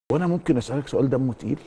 وانا ممكن اسالك سؤال دمه تقيل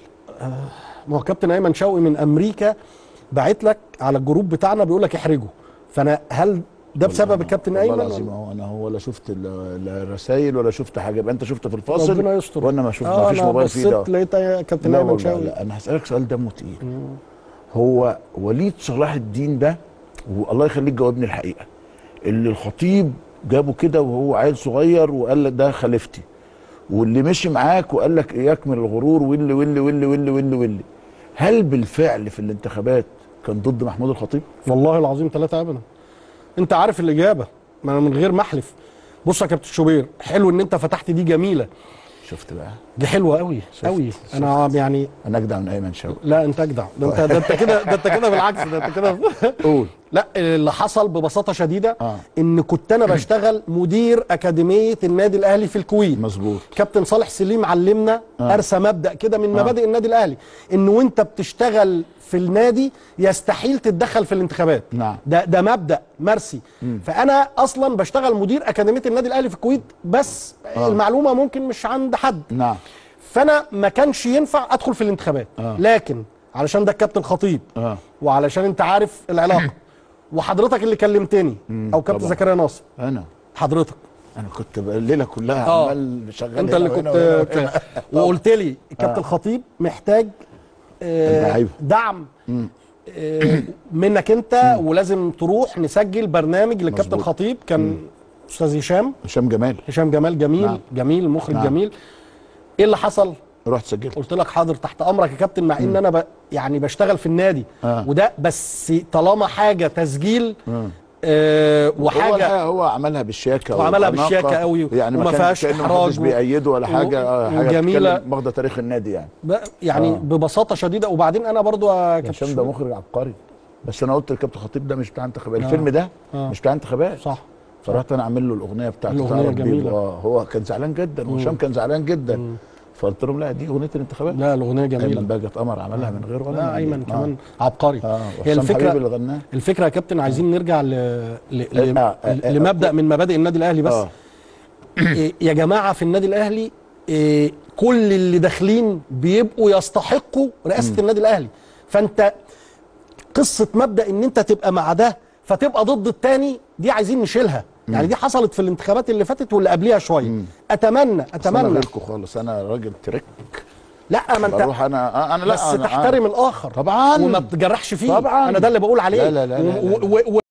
ما هو كابتن ايمن شوقي من امريكا باعت لك على الجروب بتاعنا بيقول لك احرجه فانا هل ده بسبب الكابتن والله ايمن العظيم ولا- هو انا هو ولا شفت ال- الرسائل ولا شفت حاجه يبقى انت شفت في الفاصل ربنا يستر وانا ما شفت آه، ما فيش أنا موبايل في ايدي بصيت لقيت كابتن لا ايمن والله شوقي لا انا هسالك سؤال دمه تقيل هو وليد صلاح الدين ده والله يخليك جاوبني الحقيقه اللي الخطيب جابه كده وهو عيل صغير وقال لك ده خليفتي واللي مشي معاك وقال لك اياك من الغرور واللي واللي واللي واللي واللي واللي هل بالفعل في الانتخابات كان ضد محمود الخطيب؟ والله العظيم ثلاثة ابدا انت عارف الاجابه ما انا من غير ما احلف بص يا كابتن شوبير حلو ان انت فتحت دي جميله شفت بقى دي حلوه قوي قوي انا يعني انا اجدع من ايمن شوقي لا انت اجدع ده انت ده انت كده ده انت كده بالعكس ده انت كده قول لا اللي حصل ببساطه شديده آه. ان كنت انا بشتغل مدير اكاديميه النادي الاهلي في الكويت مظبوط كابتن صالح سليم علمنا آه. ارسى مبدا كده من مبادئ النادي الاهلي ان وانت بتشتغل في النادي يستحيل تتدخل في الانتخابات نعم. ده ده مبدا مرسي فانا اصلا بشتغل مدير اكاديميه النادي الاهلي في الكويت بس آه. المعلومه ممكن مش عند حد نعم فانا ما كانش ينفع ادخل في الانتخابات آه. لكن علشان ده الكابتن خطيب اه وعلشان انت عارف العلاقه وحضرتك اللي كلمتني او كابتن طبعا. زكريا ناصر انا حضرتك انا كنت بقى الليله كلها آه. عمال شغال انت هنا اللي وهنا كنت وهنا وهنا. وقلت لي الكابتن خطيب محتاج آه، اللعيبة. دعم آه، منك انت ولازم تروح نسجل برنامج للكابتن مظبوط. خطيب كان استاذ هشام هشام جمال هشام جمال جميل نعم. جميل مخرج نعم. جميل ايه اللي حصل رحت سجلت قلت لك حاضر تحت امرك يا كابتن مع ان انا ب... يعني بشتغل في النادي آه. وده بس طالما حاجه تسجيل مم. آه هو وحاجه الحقيقة هو عملها بالشياكه وعملها والأناقة. بالشياكة قوي يعني ما وما كان فيهاش كانه إحراج محدش و- بيأيده ولا حاجه آه، حاجه وجميلة. تتكلم واخده تاريخ النادي يعني ب... يعني آه. آه. ببساطه شديده وبعدين انا برضو يا كابتن هشام ده شوقي- مخرج عبقري بس انا قلت للكابتن خطيب ده مش بتاع انتخابات آه. الفيلم ده آه. مش بتاع انتخابات صح فرحت انا اعمل له الاغنيه بتاعته الأغنية تعرف بيه. جميلة. اه هو كان زعلان جدا وهشام كان زعلان جدا فقلت لهم لا دي اغنيه الانتخابات لا الاغنيه ايمن جميله باجي اتقمر عملها من غير ولا لا من ايمن آه. كمان عبقري اه هي وحسام حبيبي اللي الفكره غناه الفكره يا كابتن عايزين نرجع ل... ل... ل... آه، آه، آه. لمبدا من مبادئ النادي الاهلي بس اه إيه يا جماعه في النادي الاهلي إيه كل اللي داخلين بيبقوا يستحقوا رئاسه النادي الاهلي فانت قصه مبدا ان انت تبقى مع ده فتبقى ضد التاني دي عايزين نشيلها يعني دي حصلت في الانتخابات اللي فاتت واللي قبليها شويه اتمنى انا اتمنى غيركم خالص انا راجل ترك لا ما انت بروح انا آه، انا لا بس أنا تحترم الاخر طبعاً. وما تجرحش فيه طبعاً. انا ده اللي بقول عليه لا لا لا لا لا. و- و- و-